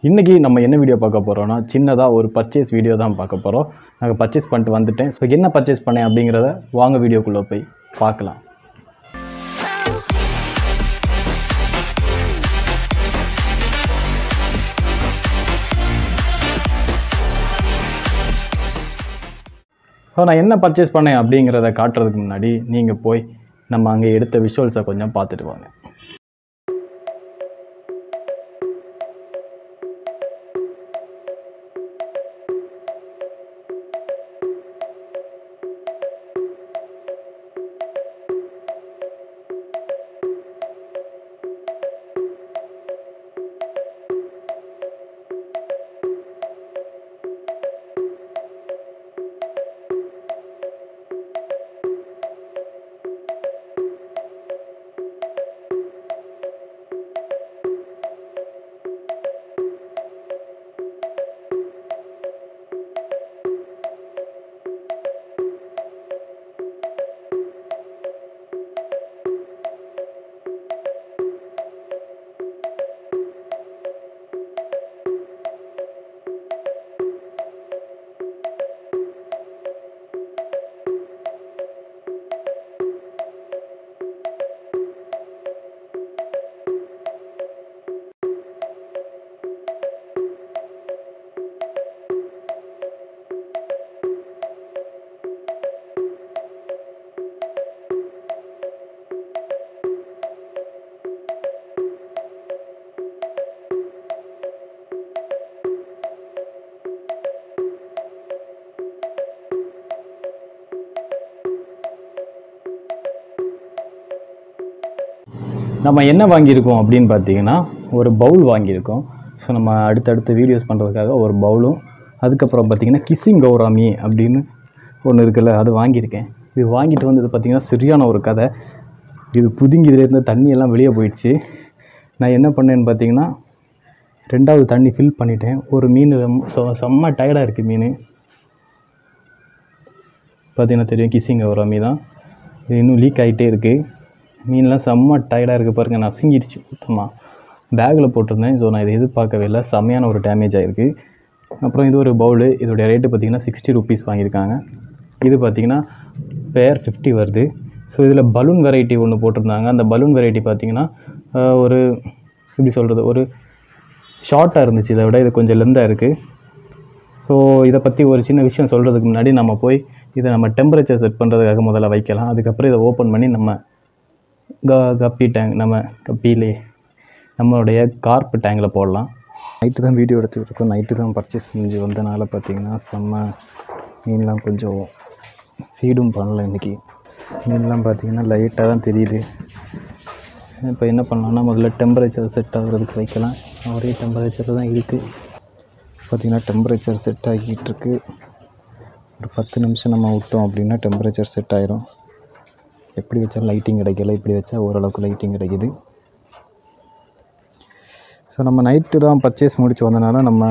இன்றைக்கி நம்ம என்ன வீடியோ பார்க்க போகிறோம்னா சின்னதாக ஒரு பர்ச்சேஸ் வீடியோ தான் பார்க்க போகிறோம் நாங்கள் பர்ச்சேஸ் பண்ணிட்டு வந்துட்டேன் ஸோ என்ன பர்ச்சேஸ் பண்ணேன் அப்படிங்கிறத வாங்க வீடியோக்குள்ளே போய் பார்க்கலாம் ஸோ நான் என்ன பர்ச்சேஸ் பண்ணேன் அப்படிங்கிறத காட்டுறதுக்கு முன்னாடி நீங்கள் போய் நம்ம அங்கே எடுத்த விஷுவல்ஸை கொஞ்சம் பார்த்துட்டு வாங்க நம்ம என்ன வாங்கியிருக்கோம் அப்படின்னு பார்த்தீங்கன்னா ஒரு பவுல் வாங்கியிருக்கோம் ஸோ நம்ம அடுத்தடுத்த வீடியோஸ் பண்ணுறதுக்காக ஒரு பவுலும் அதுக்கப்புறம் பார்த்தீங்கன்னா கிஸ்ஸிங் கௌராமி அப்படின்னு ஒன்று இருக்குல்ல அது வாங்கியிருக்கேன் இது வாங்கிட்டு வந்தது பார்த்தீங்கன்னா சரியான ஒரு கதை இது புதுங்கி இதுலேருந்து தண்ணி எல்லாம் வெளியே போயிடுச்சு நான் என்ன பண்ணேன்னு பார்த்தீங்கன்னா ரெண்டாவது தண்ணி ஃபில் பண்ணிட்டேன் ஒரு மீன் ரொம்ப- செ- செம்ம டயர்டாக இருக்குது மீன் பார்த்தீங்கன்னா தெரியும் கிஸ்ஸிங் கௌராமி தான் இது இன்னும் லீக் ஆகிட்டே இருக்குது மீன்லாம் செம்ம டயர்டாக இருக்குது பாருங்க நசுங்கிடுச்சு மொத்தமாக பேக்கில் போட்டிருந்தேன் ஸோ நான் இதை எதிர்பார்க்கவே இல்லை செம்மையான ஒரு டேமேஜ் ஆகிருக்கு அப்புறம் இது ஒரு பவுலு இதோடைய ரேட்டு பார்த்தீங்கன்னா சிக்ஸ்டி ருபீஸ் வாங்கியிருக்காங்க இது பார்த்தீங்கன்னா பேர் ஃபிஃப்டி வருது ஸோ இதில் பலூன் வெரைட்டி ஒன்று போட்டிருந்தாங்க அந்த பலூன் வெரைட்டி பார்த்தீங்கன்னா ஆஹ், ஒரு எப்படி சொல்கிறது ஒரு ஷார்ட்டாக இருந்துச்சு இதை விட இது கொஞ்சம் லெந்தாக இருக்குது ஸோ இதை பற்றி ஒரு சின்ன விஷயம் சொல்கிறதுக்கு முன்னாடி நம்ம போய் இதை நம்ம டெம்பரேச்சர் செட் பண்ணுறதுக்காக முதல்ல வைக்கலாம் அதுக்கப்புறம் இதை ஓப்பன் பண்ணி நம்ம க கப்பி டேங்க் நம்ம கப்பிலே நம்மளுடைய கார்ப் டேங்கில் போடலாம் நைட்டு தான் வீடியோ எடுத்துக்கிட்டு இருக்கோம் நைட்டு தான் பர்ச்சேஸ் முடிஞ்சு வந்தனால பார்த்தீங்கன்னா செம்ம மீன்லாம் கொஞ்சம் ஃபீடும் பண்ணல இன்றைக்கி மீன்லாம் பார்த்தீங்கன்னா லைட்டாக தான் தெரியுது இப்போ என்ன பண்ணலாம்னா முதல்ல டெம்பரேச்சர் செட் ஆகுறதுக்கு வைக்கலாம் ஒரே டெம்பரேச்சர் தான் இருக்குது பார்த்திங்கன்னா டெம்பரேச்சர் செட் ஆகிட்டு இருக்கு ஒரு பத்து நிமிஷம் நம்ம விட்டோம் அப்படின்னா டெம்பரேச்சர் செட் ஆயிரும் எப்படி வச்சாலும் லைட்டிங் கிடைக்கல இப்படி வச்சா ஓரளவுக்கு லைட்டிங் கிடைக்குது ஸோ நம்ம நைட்டு தான் பர்ச்சேஸ் முடிச்சு வந்தனால நம்ம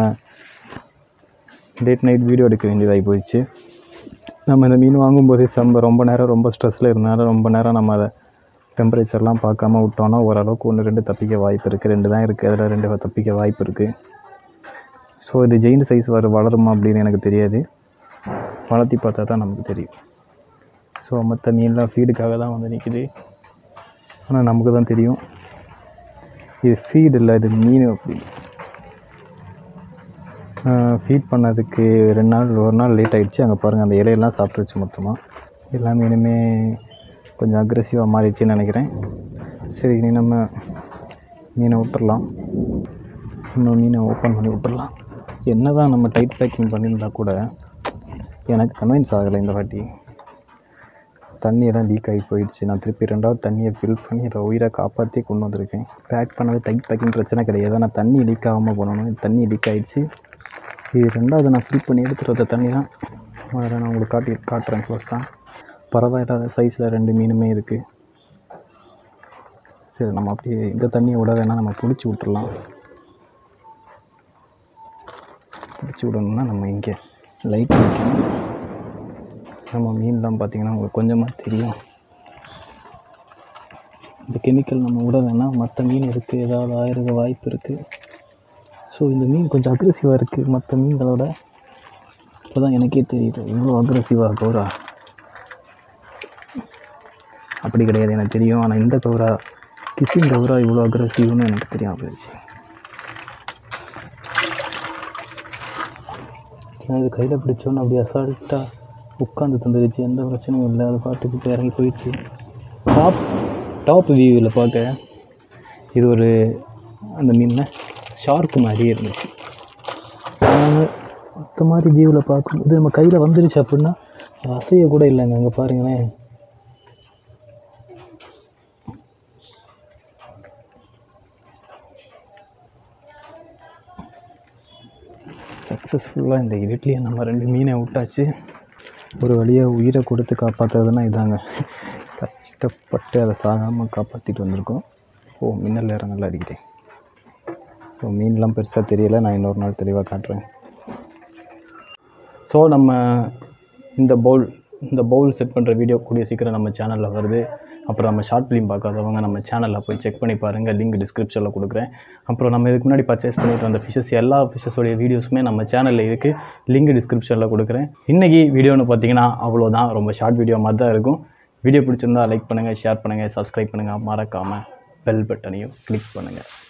டேட் நைட் வீடியோ எடுக்க வேண்டியதாகி போயிடுச்சு நம்ம இந்த மீன் வாங்கும்போதே சம்ப ரொம்ப நேரம் ரொம்ப ஸ்ட்ரெஸ்ஸில் இருந்தனால ரொம்ப நேரம் நம்ம அதை டெம்பரேச்சர்லாம் பார்க்காம விட்டோம்னா ஓரளவுக்கு ஒன்று ரெண்டு தப்பிக்க வாய்ப்பு இருக்குது ரெண்டு தான் இருக்குது அதில் ரெண்டு தப்பிக்க வாய்ப்பு இருக்குது ஸோ இது ஜெயின் சைஸ் வர வளருமா அப்படின்னு எனக்கு தெரியாது வளர்த்தி பார்த்தா தான் நமக்கு தெரியும் ஸோ மற்ற மீன்லாம் ஃபீடுக்காக தான் வந்து நிற்கிது ஆனால் நமக்கு தான் தெரியும் இது ஃபீடு இல்லை இது மீன் அப்படி ஃபீட் பண்ணதுக்கு ரெண்டு நாள் ஒரு நாள் லேட் ஆகிடுச்சு அங்கே பாருங்கள் அந்த இலையெல்லாம் சாப்பிட்ருச்சு மொத்தமாக எல்லா மீனுமே கொஞ்சம் அக்ரெசிவாக மாறிடுச்சுன்னு நினைக்கிறேன் சரி இனி நம்ம மீனை விட்டுறலாம் இன்னும் மீனை ஓப்பன் பண்ணி விட்டுறலாம் என்ன தான் நம்ம டைட் பேக்கிங் பண்ணியிருந்தா கூட எனக்கு கன்வின்ஸ் ஆகலை இந்த வாட்டி தண்ணியெல்லாம் லீக் ஆகி போயிடுச்சு நான் திருப்பி ரெண்டாவது தண்ணியை ஃபில் பண்ணி அதை உயிரை காப்பாற்றி கொண்டு வந்திருக்கேன் பேக் பண்ணது டைட் பேக்கிங் பிரச்சனை கிடையாது ஆனால் தண்ணி லீக் ஆகாமல் போனோம் தண்ணி லீக் ஆகிடுச்சு இது ரெண்டாவது நான் ஃபில் பண்ணி எடுத்துகிட்டு வந்த தண்ணி தான் அதில் நான் உங்களுக்கு காட்டி காட்டுறேன் க்ளோஸ் தான் பரவாயில்லாத சைஸில் ரெண்டு மீனுமே இருக்குது சரி நம்ம அப்படியே இந்த தண்ணியை விட வேணால் நம்ம பிடிச்சி விட்டுறலாம் பிடிச்சி விடணும்னா நம்ம இங்கே லைட் வைக்கணும் நம்ம மீன்லாம் பார்த்தீங்கன்னா உங்களுக்கு கொஞ்சமாக தெரியும் இந்த கெமிக்கல் நம்ம விட வேணாம் மற்ற மீன் இருக்குது ஏதாவது ஆயிரது வாய்ப்பு இருக்குது ஸோ ஸோ இந்த மீன் கொஞ்சம் அக்ரெசிவாக இருக்குது மற்ற மீன்களோட இப்போ தான் எனக்கே தெரியுது இவ்வளோ அக்ரெசிவாக கௌரா அப்படி கிடையாது எனக்கு தெரியும் ஆனால் இந்த கௌரா கிசிங் கௌரா இவ்வளோ அக்ரெசிவ்னு எனக்கு தெரியாம போயிடுச்சு நான் இது கையில் பிடிச்சோன்னு அப்படியே அசால்ட்டாக உட்காந்து தந்துடுச்சு எந்த பிரச்சனையும் இல்லை அது பாட்டுக்கு போய் இறங்கி போயிடுச்சு டாப் டாப் வியூவில் பார்க்க இது ஒரு அந்த மீனில் ஷார்க்கு மாதிரியே இருந்துச்சு மற்ற மாதிரி வியூவில் பார்க்கும்போது நம்ம கையில் வந்துடுச்சு அப்படின்னா அது அசைய கூட இல்லைங்க அங்கே பாருங்களேன் சக்ஸஸ்ஃபுல்லாக இந்த இருட்டிலேயே நம்ம ரெண்டு மீனை விட்டாச்சு ஒரு வழியாக உயிரை கொடுத்து காப்பாற்றுறதுன்னா இதாங்க கஷ்டப்பட்டு அதை சாகாமல் காப்பாற்றிட்டு வந்திருக்கோம் ஓ மின்னல் வேறு நல்லா அடிக்குது ஸோ மீன்லாம் பெருசாக தெரியல நான் இன்னொரு நாள் தெளிவாக காட்டுறேன் ஸோ நம்ம இந்த பவுல் இந்த பவுல் செட் பண்ணுற வீடியோ கூடிய சீக்கிரம் நம்ம சேனலில் வருது அப்புறம் நம்ம ஷார்ட் ஃபிலிம் பார்க்காதவங்க நம்ம சேனலில் போய் செக் பண்ணி பாருங்கள் லிங்க் டிஸ்கிரிப்ஷனில் கொடுக்குறேன் அப்புறம் நம்ம இதுக்கு முன்னாடி பர்ச்சேஸ் பண்ணிட்டு வந்த ஃபிஷஸ் எல்லா ஃபிஷஸோடைய வீடியோஸுமே நம்ம சேனலில் இருக்குது லிங்க் டிஸ்கிரிப்ஷனில் கொடுக்குறேன் இன்றைக்கி வீடியோன்னு பார்த்தீங்கன்னா அவ்வளோதான் ரொம்ப ஷார்ட் வீடியோ மாதிரி தான் இருக்கும் வீடியோ பிடிச்சிருந்தா லைக் பண்ணுங்கள் ஷேர் பண்ணுங்கள் சப்ஸ்கிரைப் பண்ணுங்கள் மறக்காமல் பெல் பட்டனையும் கிளிக் பண்ணுங்கள்